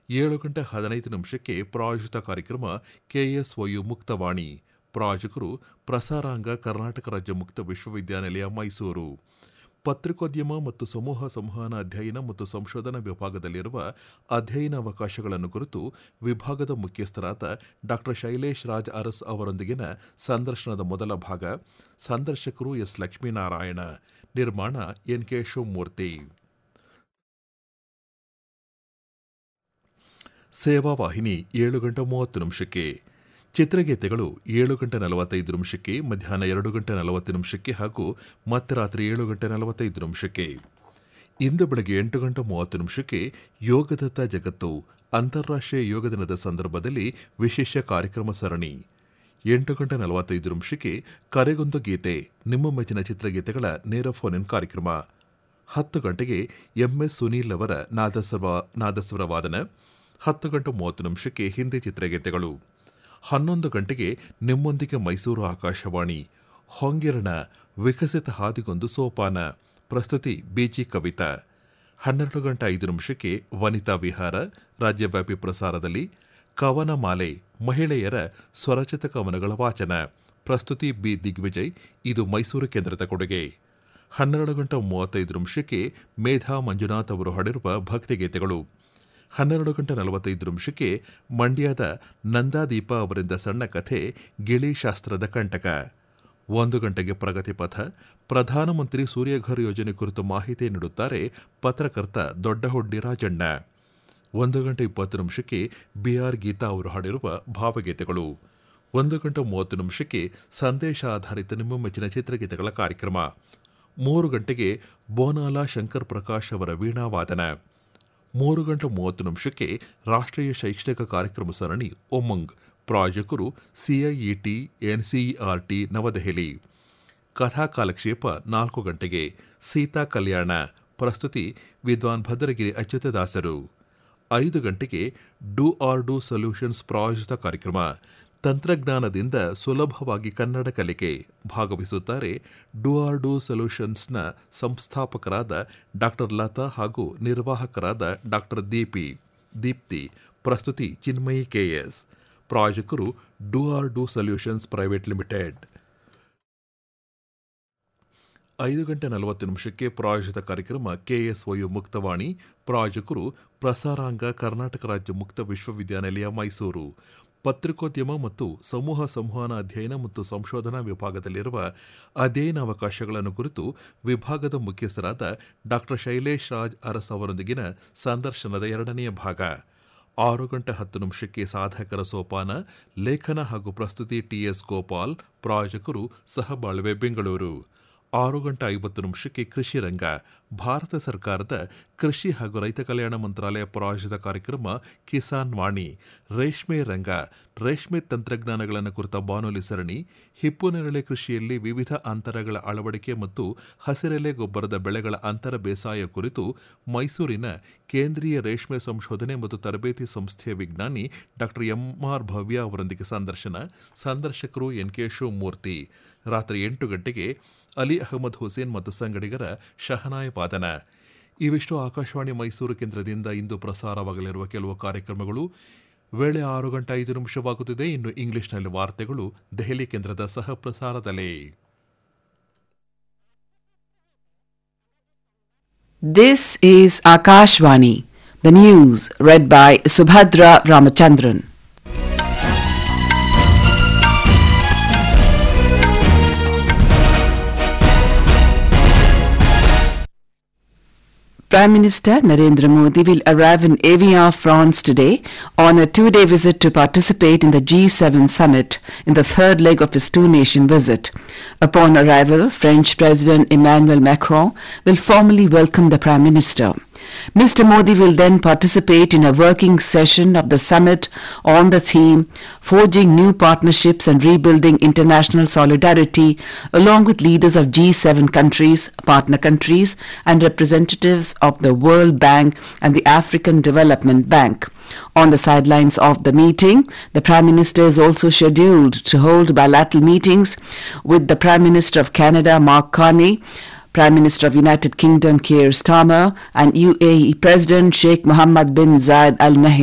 ಏಳು ಗಂಟೆ ಹದಿನೈದು ನಿಮಿಷಕ್ಕೆ ಪ್ರಾಯೋಜಿತ ಕಾರ್ಯಕ್ರಮ ಕೆಎಸ್ಒಯು ಮುಕ್ತವಾಣಿ ಪ್ರಾಯೋಜಕರು ಪ್ರಸಾರಾಂಗ ಕರ್ನಾಟಕ ರಾಜ್ಯ ಮುಕ್ತ ವಿಶ್ವವಿದ್ಯಾನಿಲಯ ಮೈಸೂರು ಪತ್ರಿಕೋದ್ಯಮ ಮತ್ತು ಸಮೂಹ ಸಂವಹನ ಅಧ್ಯಯನ ಮತ್ತು ಸಂಶೋಧನಾ ವಿಭಾಗದಲ್ಲಿರುವ ಅಧ್ಯಯನ ಅವಕಾಶಗಳನ್ನು ಕುರಿತು ವಿಭಾಗದ ಮುಖ್ಯಸ್ಥರಾದ ಡಾ ಶೈಲೇಶ್ ರಾಜ್ ಅರಸ್ ಅವರೊಂದಿಗಿನ ಸಂದರ್ಶನದ ಮೊದಲ ಭಾಗ ಸಂದರ್ಶಕರು ಎಸ್ ಲಕ್ಷ್ಮೀನಾರಾಯಣ ನಿರ್ಮಾಣ ಎನ್ ಕೆ ಶಿವಮೂರ್ತಿ ಸೇವಾ ವಾಹಿನಿ ಏಳು ಗಂಟೆ ಮೂವತ್ತು ನಿಮಿಷಕ್ಕೆ ಚಿತ್ರಗೀತೆಗಳು ಏಳು ಗಂಟೆ ನಲವತ್ತೈದು ನಿಮಿಷಕ್ಕೆ ಮಧ್ಯಾಹ್ನ ಎರಡು ಗಂಟೆ ನಲವತ್ತು ನಿಮಿಷಕ್ಕೆ ಹಾಗೂ ಮತ್ತೆ ರಾತ್ರಿ ಏಳು ಗಂಟೆ ನಲವತ್ತೈದು ನಿಮಿಷಕ್ಕೆ ಇಂದು ಬೆಳಗ್ಗೆ ಎಂಟು ಗಂಟೆ ಮೂವತ್ತು ನಿಮಿಷಕ್ಕೆ ಯೋಗದತ್ತ ಜಗತ್ತು ಅಂತಾರಾಷ್ಟ್ರೀಯ ಯೋಗ ದಿನದ ಸಂದರ್ಭದಲ್ಲಿ ವಿಶೇಷ ಕಾರ್ಯಕ್ರಮ ಸರಣಿ ಎಂಟು ಗಂಟೆ ನಲವತ್ತೈದು ನಿಮಿಷಕ್ಕೆ ಕರೆಗೊಂದು ಗೀತೆ ನಿಮ್ಮ ಮೆಚ್ಚಿನ ಚಿತ್ರಗೀತೆಗಳ ನೇರ ಫೋನ್ ಇನ್ ಕಾರ್ಯಕ್ರಮ ಹತ್ತು ಗಂಟೆಗೆ ಎಂಎಸ್ ಸುನೀಲ್ ಅವರ ನಾದಸ್ವರ ನಾದಸ್ವರ ವಾದನ ಹತ್ತು ಗಂಟೆ ಮೂವತ್ತು ನಿಮಿಷಕ್ಕೆ ಹಿಂದಿ ಚಿತ್ರಗೀತೆಗಳು ಹನ್ನೊಂದು ಗಂಟೆಗೆ ನಿಮ್ಮೊಂದಿಗೆ ಮೈಸೂರು ಆಕಾಶವಾಣಿ ಹೊಂಗಿರಣ ವಿಕಸಿತ ಹಾದಿಗೊಂದು ಸೋಪಾನ ಪ್ರಸ್ತುತಿ ಬಿಜಿ ಕವಿತಾ ಹನ್ನೆರಡು ಗಂಟೆ ಐದು ನಿಮಿಷಕ್ಕೆ ವನಿತಾ ವಿಹಾರ ರಾಜ್ಯವ್ಯಾಪಿ ಪ್ರಸಾರದಲ್ಲಿ ಕವನ ಮಾಲೆ ಮಹಿಳೆಯರ ಸ್ವರಚಿತ ಕವನಗಳ ವಾಚನ ಪ್ರಸ್ತುತಿ ಬಿ ದಿಗ್ವಿಜಯ್ ಇದು ಮೈಸೂರು ಕೇಂದ್ರದ ಕೊಡುಗೆ ಹನ್ನೆರಡು ಗಂಟೆ ಮೂವತ್ತೈದು ನಿಮಿಷಕ್ಕೆ ಮೇಧಾ ಮಂಜುನಾಥ್ ಅವರು ಹಾಡಿರುವ ಭಕ್ತಿಗೀತೆಗಳು ಹನ್ನೆರಡು ಗಂಟೆ ನಲವತ್ತೈದು ನಿಮಿಷಕ್ಕೆ ಮಂಡ್ಯದ ನಂದಾದೀಪ ಅವರಿಂದ ಸಣ್ಣ ಕಥೆ ಗಿಳಿ ಶಾಸ್ತ್ರದ ಕಂಟಕ ಒಂದು ಗಂಟೆಗೆ ಪ್ರಗತಿ ಪಥ ಪ್ರಧಾನಮಂತ್ರಿ ಸೂರ್ಯಘರ್ ಯೋಜನೆ ಕುರಿತು ಮಾಹಿತಿ ನೀಡುತ್ತಾರೆ ಪತ್ರಕರ್ತ ದೊಡ್ಡಹೊಡ್ಡಿ ರಾಜಣ್ಣ ಒಂದು ಗಂಟೆ ಇಪ್ಪತ್ತು ನಿಮಿಷಕ್ಕೆ ಬಿಆರ್ ಗೀತಾ ಅವರು ಹಾಡಿರುವ ಭಾವಗೀತೆಗಳು ಒಂದು ಗಂಟೆ ಮೂವತ್ತು ನಿಮಿಷಕ್ಕೆ ಸಂದೇಶ ಆಧಾರಿತ ನಿಮ್ಮ ಮೆಚ್ಚಿನ ಚಿತ್ರಗೀತೆಗಳ ಕಾರ್ಯಕ್ರಮ ಮೂರು ಗಂಟೆಗೆ ಬೋನಾಲ ಶಂಕರ್ ಪ್ರಕಾಶ್ ಅವರ ವೀಣಾವಾದನ ಮೂರು ಗಂಟೆ ಮೂವತ್ತು ನಿಮಿಷಕ್ಕೆ ರಾಷ್ಟ್ರೀಯ ಶೈಕ್ಷಣಿಕ ಕಾರ್ಯಕ್ರಮ ಸರಣಿ ಒಮಂಗ್ ಪ್ರಾಯೋಜಕರು ಸಿಐಇಟಿ ಎನ್ಸಿಇಆರ್ಟಿ ನವದೆಹಲಿ ಕಥಾ ಕಾಲಕ್ಷೇಪ ನಾಲ್ಕು ಗಂಟೆಗೆ ಸೀತಾ ಕಲ್ಯಾಣ ಪ್ರಸ್ತುತಿ ವಿದ್ವಾನ್ ಭದ್ರಗಿರಿ ಅಚ್ಯುತದಾಸರು ಐದು ಗಂಟೆಗೆ ಡೂ ಆರ್ ಡೂ ಸೊಲ್ಯೂಷನ್ಸ್ ಪ್ರಾಯೋಜಿತ ಕಾರ್ಯಕ್ರಮ ತಂತ್ರಜ್ಞಾನದಿಂದ ಸುಲಭವಾಗಿ ಕನ್ನಡ ಕಲಿಕೆ ಭಾಗವಹಿಸುತ್ತಾರೆ ಡೂ ಆರ್ ಡೂ ಸೊಲ್ಯೂಷನ್ಸ್ನ ಸಂಸ್ಥಾಪಕರಾದ ಡಾಕ್ಟರ್ ಲತಾ ಹಾಗೂ ನಿರ್ವಾಹಕರಾದ ಡಾಕ್ಟರ್ ದೀಪಿ ದೀಪ್ತಿ ಪ್ರಸ್ತುತಿ ಚಿನ್ಮಯಿ ಕೆಎಸ್ ಪ್ರಾಯೋಜಕರು do R do solutions private limited ಐದು ಗಂಟೆ ನಲವತ್ತು ನಿಮಿಷಕ್ಕೆ ಪ್ರಾಯೋಜಿತ ಕಾರ್ಯಕ್ರಮ ಕೆಎಸ್ಒಯು ಮುಕ್ತವಾಣಿ ಪ್ರಾಯೋಜಕರು ಪ್ರಸಾರಾಂಗ ಕರ್ನಾಟಕ ರಾಜ್ಯ ಮುಕ್ತ ವಿಶ್ವವಿದ್ಯಾನಿಲಯ ಮೈಸೂರು ಪತ್ರಿಕೋದ್ಯಮ ಮತ್ತು ಸಮೂಹ ಸಂವಹನ ಅಧ್ಯಯನ ಮತ್ತು ಸಂಶೋಧನಾ ವಿಭಾಗದಲ್ಲಿರುವ ಅಧ್ಯಯನ ಅವಕಾಶಗಳನ್ನು ಕುರಿತು ವಿಭಾಗದ ಮುಖ್ಯಸ್ಥರಾದ ಡಾ ಶೈಲೇಶ್ ರಾಜ್ ಅರಸ್ ಅವರೊಂದಿಗಿನ ಸಂದರ್ಶನದ ಎರಡನೆಯ ಭಾಗ ಆರು ಗಂಟೆ ಹತ್ತು ನಿಮಿಷಕ್ಕೆ ಸಾಧಕರ ಸೋಪಾನ ಲೇಖನ ಹಾಗೂ ಪ್ರಸ್ತುತಿ ಟಿಎಸ್ ಗೋಪಾಲ್ ಪ್ರಾಯೋಜಕರು ಸಹಬಾಳ್ವೆ ಬೆಂಗಳೂರು ಆರು ಗಂಟೆ ಐವತ್ತು ನಿಮಿಷಕ್ಕೆ ಕೃಷಿ ರಂಗ ಭಾರತ ಸರ್ಕಾರದ ಕೃಷಿ ಹಾಗೂ ರೈತ ಕಲ್ಯಾಣ ಮಂತ್ರಾಲಯ ಪ್ರಾಯೋಜಿತ ಕಾರ್ಯಕ್ರಮ ಕಿಸಾನ್ ವಾಣಿ ರೇಷ್ಮೆ ರಂಗ ರೇಷ್ಮೆ ತಂತ್ರಜ್ಞಾನಗಳನ್ನು ಕುರಿತ ಬಾನುಲಿ ಸರಣಿ ಹಿಪ್ಪು ನೇರಳೆ ಕೃಷಿಯಲ್ಲಿ ವಿವಿಧ ಅಂತರಗಳ ಅಳವಡಿಕೆ ಮತ್ತು ಹಸಿರೆಲೆ ಗೊಬ್ಬರದ ಬೆಳೆಗಳ ಅಂತರ ಬೇಸಾಯ ಕುರಿತು ಮೈಸೂರಿನ ಕೇಂದ್ರೀಯ ರೇಷ್ಮೆ ಸಂಶೋಧನೆ ಮತ್ತು ತರಬೇತಿ ಸಂಸ್ಥೆಯ ವಿಜ್ಞಾನಿ ಡಾ ಎಂಆರ್ ಭವ್ಯ ಅವರೊಂದಿಗೆ ಸಂದರ್ಶನ ಸಂದರ್ಶಕರು ಎನ್ ಕೆ ಶಿವಮೂರ್ತಿ ರಾತ್ರಿ ಎಂಟು ಗಂಟೆಗೆ ಅಲಿ ಅಹಮದ್ ಹುಸೇನ್ ಮತ್ತು ಸಂಗಡಿಗರ ಶಹನಾಯ ವಾದನ ಇವಿಷ್ಟು ಆಕಾಶವಾಣಿ ಮೈಸೂರು ಕೇಂದ್ರದಿಂದ ಇಂದು ಪ್ರಸಾರವಾಗಲಿರುವ ಕೆಲವು ಕಾರ್ಯಕ್ರಮಗಳು ವೇಳೆ ಆರು ಗಂಟೆ ಐದು ನಿಮಿಷವಾಗುತ್ತಿದೆ ಇನ್ನು ಇಂಗ್ಲಿಷ್ನಲ್ಲಿ ವಾರ್ತೆಗಳು ದೆಹಲಿ ಕೇಂದ್ರದ ಸಹ ಪ್ರಸಾರದಲ್ಲೇ This is Akashvani, the news read by Subhadra Ramachandran. Prime Minister Narendra Modi will arrive in Evian, France today on a two day visit to participate in the G7 summit in the third leg of his two nation visit. Upon arrival, French President Emmanuel Macron will formally welcome the Prime Minister. Mr. Modi will then participate in a working session of the summit on the theme Forging New Partnerships and Rebuilding International Solidarity, along with leaders of G7 countries, partner countries, and representatives of the World Bank and the African Development Bank. On the sidelines of the meeting, the Prime Minister is also scheduled to hold bilateral meetings with the Prime Minister of Canada, Mark Carney, Prime Minister of United Kingdom Keir Starmer and UAE President Sheikh Mohammed bin Zayed Al Nahyan.